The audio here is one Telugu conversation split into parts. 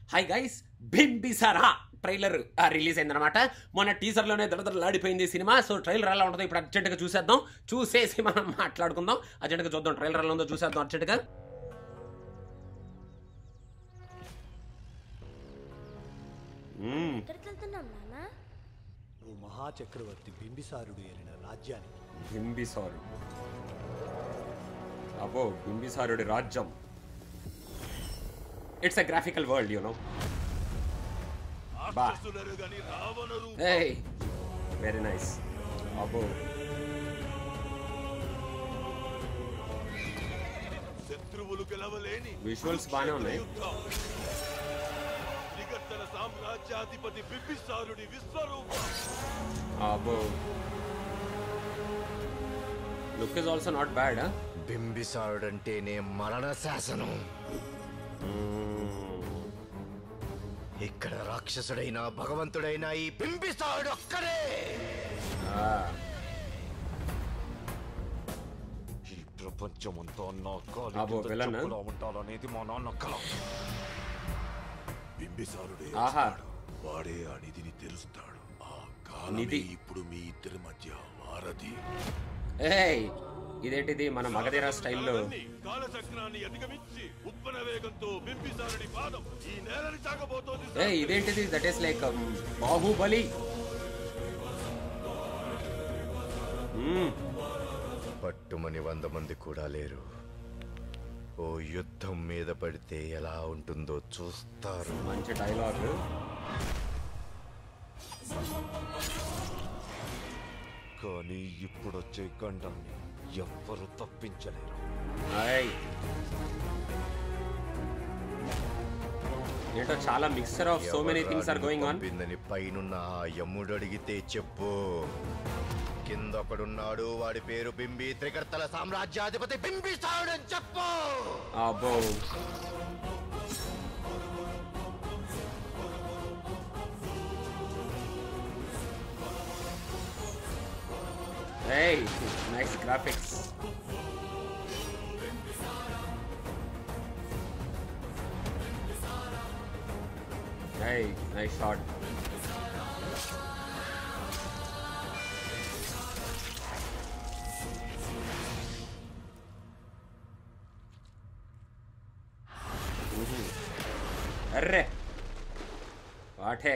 High guys Bimbisara trailer release అయిందనమాట మొన్న టీజర్లోనే దడదడలాడిపోయింది ఈ సినిమా సో ట్రైలర్ ఎలా ఉంటుందో ఇప్పుడు అర్జెంట్గా చూసేద్దాం చూసేసి మనం మాట్లాడుకుందాం అర్జెంట్గా చూద్దాం ట్రైలర్ ఎలా ఉందో చూసేద్దాం అర్జెంట్గా మ్మ్. ఎక్కడికి వెళ్తున్నాం నాన్న ఓ మహాచక్రవర్తి బింబిసారుడు ఏలిన రాజ్యానికి బింబిసారుడు అబ్బో బింబిసారుడి రాజ్యం it's a graphical world you know బా రాక్షసులరుగని రావణ రూపం హే వెరీ నైస్ అబ్బో శత్రువులు గెలవలేని విజువల్స్ బాగానే ఉన్నాయి యుద్ధం త్రిగర్తల సామ్రాజ్యాధిపతి బింబిసారుడి విశ్వరూపం అబ్బో look is also not bad బింబిసారుడంటేనే మరణ శాసనం ఇక్కడ రాక్షసుడైనా భగవంతుడైనా ఈ బింబిసారుడు ఒక్కడే ఈ ప్రపంచమంతా నా కాలి అబ్బో, కింద విలన్? చెప్పులా ఉండాలనేది మా నాన్న కల బింబిసారుడే ఆహా. వస్తాడు. వాడే ఆ నిధిని తెలుస్తాడు ఆ కాలమే నిధి. ఇప్పుడు మీ ఇద్దరి మధ్య వారధి ఏయ్ ఇదేంటిది మన మగధీర స్టైల్లో కాలాన్ని, కాలచక్రాన్ని అధిగమించి ఉప్పన వేగంతో బింబిసారుడి పాదం ఈ నేలని తాకబోతోంది ఏ ఇదేంటిది that is like Baahubali hmm. పట్టుమని వంద మంది కూడా లేరు ఓ యుద్ధం మీద పడితే ఎలా ఉంటుందో చూస్తారు మంచి డైలాగ్ కానీ ఇప్పుడొచ్చే గండాన్ని ఎవ్వరు తప్పించలేరు హాయ్ ఏంటో చాలా mixer of so many things are going on పంపిందని పైనున్న ఆ యమ్ముడు అడిగితే చెప్పు కింద ఒకడున్నాడు వాడి పేరు బింబి త్రికర్తల సామ్రాజ్యాధిపతి బింబిసారుడు అని చెప్పు అబ్బో ఏయ్ నైస్ గ్రాఫిక్స్ ఏయ్ నైస్ షాట్ అర్రే వాటే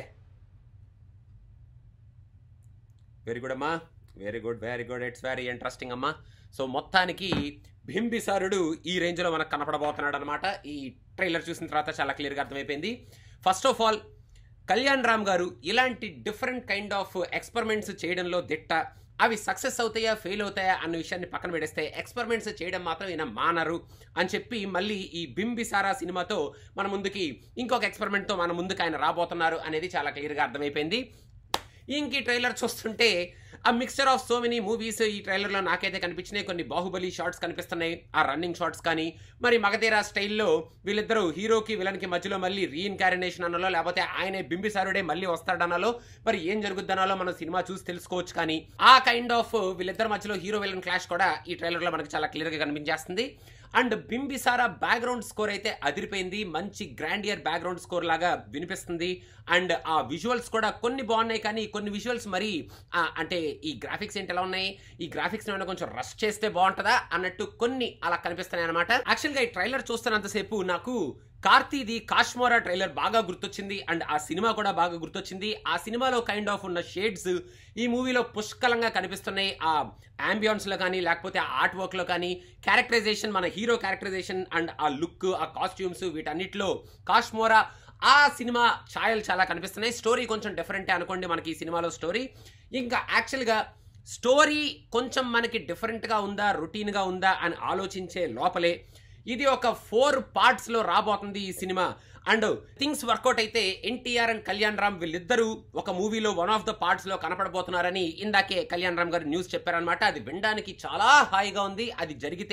వెరీ గుడ్ అమ్మా very good very good it's very interesting అమ్మా సో మొత్తానికి బింబిసారుడు ఈ రేంజ్లో మనకు కనపడబోతున్నాడు అనమాట ఈ ట్రైలర్ చూసిన తర్వాత చాలా క్లియర్గా అర్థమైపోయింది first of all Kalyan Ram garu ఇలాంటి డిఫరెంట్ కైండ్ ఆఫ్ ఎక్స్పెరిమెంట్స్ చేయడంలో దిట్ట అవి సక్సెస్ అవుతాయా ఫెయిల్ అవుతాయా అన్న విషయాన్ని పక్కన పెడేస్తే ఎక్స్పెరిమెంట్స్ చేయడం మాత్రం ఈయన మానరు అని చెప్పి మళ్ళీ ఈ బింబిసారా సినిమాతో మన ముందుకి ఇంకొక ఎక్స్పెరిమెంట్తో మన ముందుకు ఆయన రాబోతున్నారు అనేది చాలా క్లియర్గా అర్థమైపోయింది ఇంక ఈ ట్రైలర్ చూస్తుంటే ఆ mixture of so many movies ఈ ట్రైలర్లో నాకైతే కనిపించినాయి కొన్ని బాహుబలి షార్ట్స్ కనిపిస్తున్నాయి ఆ రన్నింగ్ షార్ట్స్ కానీ మరి మగధీర స్టైల్లో వీళ్ళిద్దరూ హీరోకి విలన్కి మధ్యలో మళ్ళీ రీఇన్కారినేషన్ అనాలో లేకపోతే ఆయనే బింబిసారుడే మళ్ళీ వస్తాడనాలో మరి ఏం జరుగుద్దనాలో మనం సినిమా చూసి తెలుసుకోవచ్చు కానీ ఆ కైండ్ ఆఫ్ వీళ్ళిద్దరి మధ్యలో హీరో విలన్ క్లాష్ కూడా ఈ ట్రైలర్లో మనకి చాలా క్లియర్గా కనిపించేస్తుంది అండ్ బింబిసారా బ్యాక్గ్రౌండ్ స్కోర్ అయితే అదిరిపోయింది మంచి గ్రాండియర్ బ్యాక్గ్రౌండ్ స్కోర్ లాగా వినిపిస్తుంది అండ్ ఆ విజువల్స్ కూడా కొన్ని బాగున్నాయి కానీ కొన్ని విజువల్స్ మరి ఆ, అంటే ఈ గ్రాఫిక్స్ ఏంటి ఎలా ఉన్నాయి ఈ గ్రాఫిక్స్ ఏమైనా కొంచెం రష్ చేస్తే బాగుంటుందా అన్నట్టు కొన్ని అలా కనిపిస్తున్నాయి అనమాట యాక్చువల్గా ఈ ట్రైలర్ చూస్తున్నంతసేపు నాకు కార్తీది కాశ్మోరా ట్రైలర్ బాగా గుర్తొచ్చింది అండ్ ఆ సినిమా కూడా బాగా గుర్తొచ్చింది ఆ సినిమాలో కైండ్ ఆఫ్ ఉన్న షేడ్స్ ఈ మూవీలో పుష్కలంగా కనిపిస్తున్నాయి ఆ ambience లో కానీ లేకపోతే ఆ ఆర్ట్ వర్క్లో కానీ క్యారెక్టరైజేషన్ మన హీరో క్యారెక్టరైజేషన్ అండ్ ఆ లుక్ ఆ కాస్ట్యూమ్స్ వీటన్నిటిలో కాశ్మోరా ఆ సినిమా ఛాయలు చాలా కనిపిస్తున్నాయి స్టోరీ కొంచెం డిఫరెంటే అనుకోండి మనకి ఈ సినిమాలో స్టోరీ ఇంకా యాక్చువల్గా స్టోరీ కొంచెం మనకి డిఫరెంట్గా ఉందా రొటీన్గా ఉందా అని ఆలోచించే లోపలే ఇది ఒక ఫోర్ పార్ట్స్లో రాబోతుంది ఈ సినిమా అండ్ థింగ్స్ వర్కౌట్ అయితే ఎన్టీఆర్ అండ్ కళ్యాణ్ రామ్ వీళ్ళిద్దరూ ఒక మూవీలో వన్ ఆఫ్ ద పార్ట్స్లో కనపడబోతున్నారని ఇందాకే కళ్యాణ్ రామ్ గారు న్యూస్ చెప్పారనమాట అది వినడానికి చాలా హాయిగా ఉంది అది జరిగితే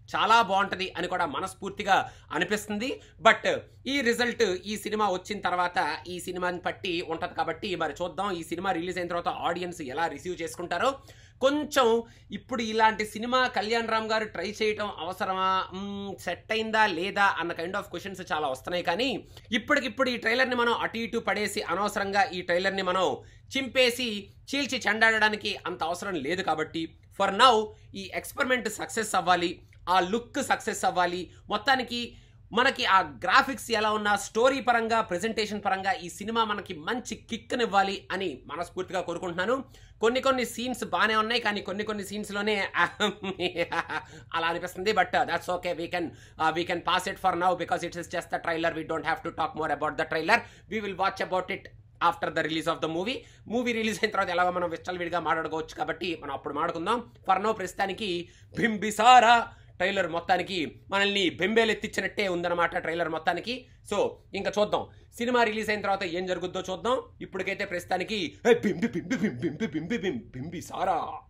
చాలా బాగుంటది అని కూడా మనస్ఫూర్తిగా అనిపిస్తుంది బట్ ఈ రిజల్ట్ ఈ సినిమా వచ్చిన తర్వాత ఈ సినిమాని బట్టి ఉంటది కాబట్టి మరి చూద్దాం ఈ సినిమా రిలీజ్ అయిన తర్వాత ఆడియన్స్ ఎలా రిసీవ్ చేసుకుంటారో కొంచెం ఇప్పుడు ఇలాంటి సినిమా కళ్యాణ్ రామ్ గారు ట్రై చేయటం అవసరమా సెట్ అయిందా లేదా అన్న కైండ్ ఆఫ్ క్వశ్చన్స్ చాలా వస్తున్నాయి కానీ ఇప్పటికిప్పుడు ఈ ట్రైలర్ని మనం అటు ఇటు పడేసి అనవసరంగా ఈ ట్రైలర్ని మనం చింపేసి చీల్చి చెండాడడానికి అంత అవసరం లేదు కాబట్టి ఫర్ నౌ ఈ ఎక్స్పెరిమెంట్ సక్సెస్ అవ్వాలి ఆ లుక్ సక్సెస్ అవ్వాలి మొత్తానికి మనకి ఆ గ్రాఫిక్స్ ఎలా ఉన్నా స్టోరీ పరంగా ప్రెజెంటేషన్ పరంగా ఈ సినిమా మనకి మంచి కిక్నివ్వాలి అని మనస్ఫూర్తిగా కోరుకుంటున్నాను కొన్ని కొన్ని సీన్స్ బాగానే ఉన్నాయి కానీ కొన్ని కొన్ని సీన్స్లోనే అలా అనిపిస్తుంది but that's okay we can we can pass it for now because it's is just the trailer we don't have to talk more about the trailer we will watch about it after the release of the movie movie release అయిన తర్వాత ఎలాగో మనం విడిగా మాట్లాడుకోవచ్చు కాబట్టి మనం అప్పుడు మాట్లాడుకుందాం ఫర్ నో ప్రస్తుతానికి బింబిసారా ట్రైలర్ మొత్తానికి మనల్ని బెంబేలెత్తిచ్చినట్టే ఉందన్నమాట ట్రైలర్ మొత్తానికి సో ఇంకా చూద్దాం సినిమా రిలీజ్ అయిన తర్వాత ఏం జరుగుద్దో చూద్దాం ఇప్పటికైతే ప్రస్తుతానికి "ఏ, బింబి బింబి బింబి బింబి బింబి బింబి బింబి సారా